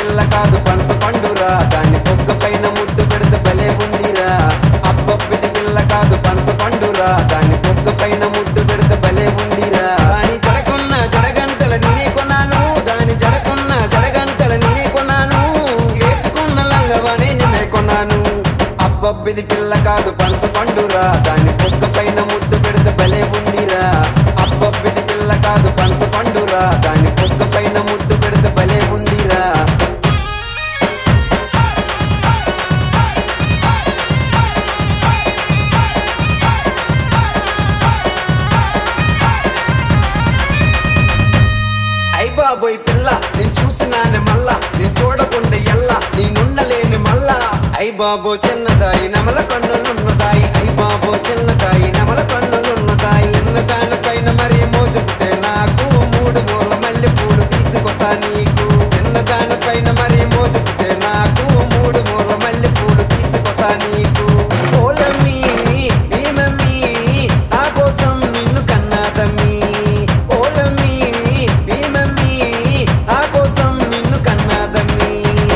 పిల్ల కాదు పనస పండురా దాని పొక్క పైన ముద్దు పెడితే భలే ఉందిరా అబ్బబ్బిది పిల్ల కాదు పనస పండురా దాని పొక్క పైన ముద్దు పెడితే భలే ఉందిరా దాని జడకున్న జడగంటల నేనే కొన్నాను దాని జడకున్న జడగంటల నేనే కొన్నాను వేసుకున్న లంగవనే నేనే కొన్నాను అబ్బబ్బిది పిల్ల కాదు పనస పండురా దాని పొక్క పైన ముద్దు పెడితే భలే ఉందిరా అబ్బబ్బిది పిల్ల కాదు పనస పండురా దాని పొక్క పైన ముద్దు పెడితే భలే ఉందిరా అయ్ బాబోయ్ పిల్ల నేను చూసినానే మళ్ళా నేను చూడకుండా ఎల్లా నేనుండలేని మళ్ళా అయ్ బాబో చిన్నదాయి నమల కన్నులున్నదాయి అయ్ బాబో చిన్నదాయి నమల కన్నులున్నదాయి చిన్నదాని పైన మరి మోజు పుట్టే నాకు మూడు మూల మల్లె పూలు తీసుకొస్తా నీకు చిన్నదాని పైన మరి మోజు పుట్టే నాకు మూడు మూల మల్లె పూలు తీసుకొస్తా నీకు ఓలమ్మీ ఈ మమ్మీ నా కోసం నిన్ను కన్నాదమ్మీ ఓలమ్మీ ఈ మమ్మీ నా కోసం నిన్ను కన్నాదమ్మీ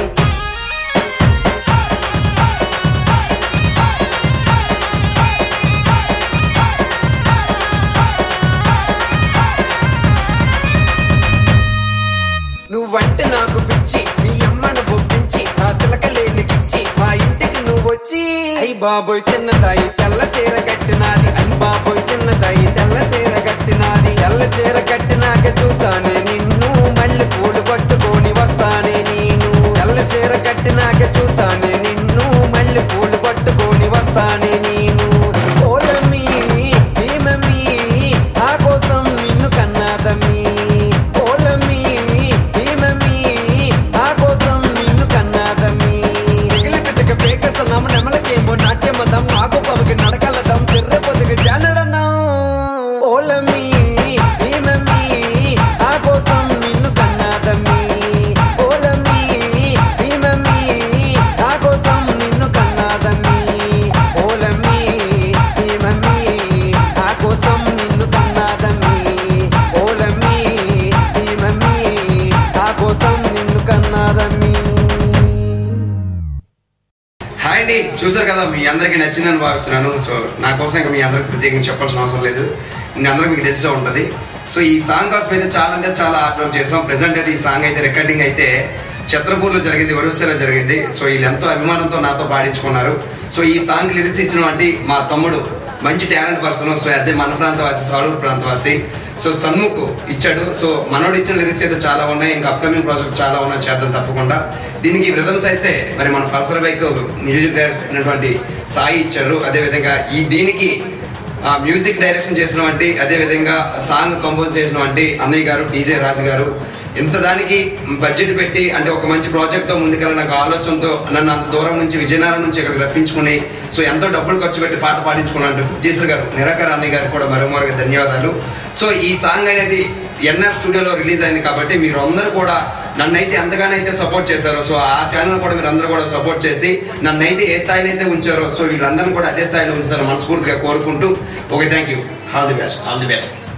నువ్వంటే నాకు పిచ్చి మీ అమ్మను ఒప్పించి నా సిలకలేనికిచ్చి మా ఇంటికి నువ్వు వచ్చి అయ్యి బాబోయ్ చిన్నదాయి తెల్ల చీర కట్టినాది అయ్యి బాబోయ్ చిన్నదాయి తెల్ల చీర కట్టినాది తెల్ల చీర కట్టినాక చూసానే నిన్ను మళ్ళీ పూలు పట్టుకొని వస్తానే నేను తెల్ల చీర కట్టినాక చూసానే నిన్ను మళ్ళీ పూలు పట్టుకొని వస్తానే నేను ఓలమ్మీ ఈ మమ్మీ నా కోసం నిన్ను కన్నాదమ్మీ ఓలమ్మీ ఈ మమ్మీ నా కోసం నిన్ను కన్నాదమ్మీ మిగిలి పెట్టక పేకస నమ నెమలకేమో నాట్యమదం నాకు పవకి నడకలదం చెర్రె పొదకి జానడదం ఓలమ్మీ ఈ మమ్మీ నా కోసం నిన్ను కన్నాదమ్మీ ఓలమ్మీ ఈ మమ్మీ నా కోసం నిన్ను కన్నాదమ్మీ ఓలమ్మీ ఈ మమ్మీ నా కోసం నిన్ను కన్నాదమ్మీ ఓలమ్మీ ఈ మమ్మీ నా కోసం నిన్ను కన్నాదమ్మీ హాయ్ అండి చూసారు కదా మీ అందరికీ నచ్చిందని భావిస్తున్నాను సో నా కోసం ఇంకా మీ అందరికి ప్రత్యేకంగా చెప్పాల్సిన అవసరం లేదు మీ అందరికి మీకు తెలిసే ఉంటుంది సో ఈ సాంగ్ కోసం అయితే చాలా అంటే చాలా హార్డ్ వర్క్ చేసాం ప్రెసెంట్ అయితే ఈ సాంగ్ అయితే రికార్డింగ్ అయితే ఛత్రపూర్లో జరిగింది ఒరిస్సాలో జరిగింది సో వీళ్ళు ఎంతో అభిమానంతో నాతో పాడించుకున్నారు సో ఈ సాంగ్ లిరిక్స్ ఇచ్చినటువంటి మా తమ్ముడు మంచి టాలెంట్ పర్సన్ సో అదే మన ప్రాంతవాసి సాలూరు ప్రాంతవాసి సో సన్ముఖ్ ఇచ్చాడు సో మనోడు ఇచ్చిన లిరిక్స్ అయితే చాలా ఉన్నాయి ఇంకా అప్కమింగ్ ప్రాజెక్ట్ చాలా ఉన్నాయి చేద్దాం తప్పకుండా దీనికి రిథమ్స్ అయితే మరి మన పల్సర్ బైక్ మ్యూజిక్ డైరెక్టర్ అయినటువంటి సాయి ఇచ్చారు అదేవిధంగా ఈ దీనికి ఆ మ్యూజిక్ డైరెక్షన్ చేసినటువంటి అదేవిధంగా సాంగ్ కంపోజ్ చేసినటువంటి అన్నయ్య గారు డీజే రాజు గారు ఇంత దానికి బడ్జెట్ పెట్టి అంటే ఒక మంచి ప్రాజెక్ట్తో ముందుకెళ్ళిన ఒక ఆలోచనతో నన్ను అంత దూరం నుంచి విజయనగరం నుంచి ఇక్కడికి రప్పించుకుని సో ఎంతో డబ్బులు ఖర్చు పెట్టి పాట పాడించుకున్నట్టు జీసర్ గారు నిరాకర అన్నయ్య గారు కూడా మరోమారుగా ధన్యవాదాలు సో ఈ సాంగ్ అనేది ఎన్ఆర్ స్టూడియోలో రిలీజ్ అయింది కాబట్టి మీరు అందరూ కూడా నన్నైతే ఎంతగానైతే సపోర్ట్ చేశారో సో ఆ ఛానల్ కూడా మీరు అందరూ కూడా సపోర్ట్ చేసి నన్నైతే ఏ స్థాయిలో అయితే ఉంచారో సో వీళ్ళందరూ కూడా అదే స్థాయిలో ఉంచుతారో మనస్ఫూర్తిగా కోరుకుంటూ okay thank you all the best all the best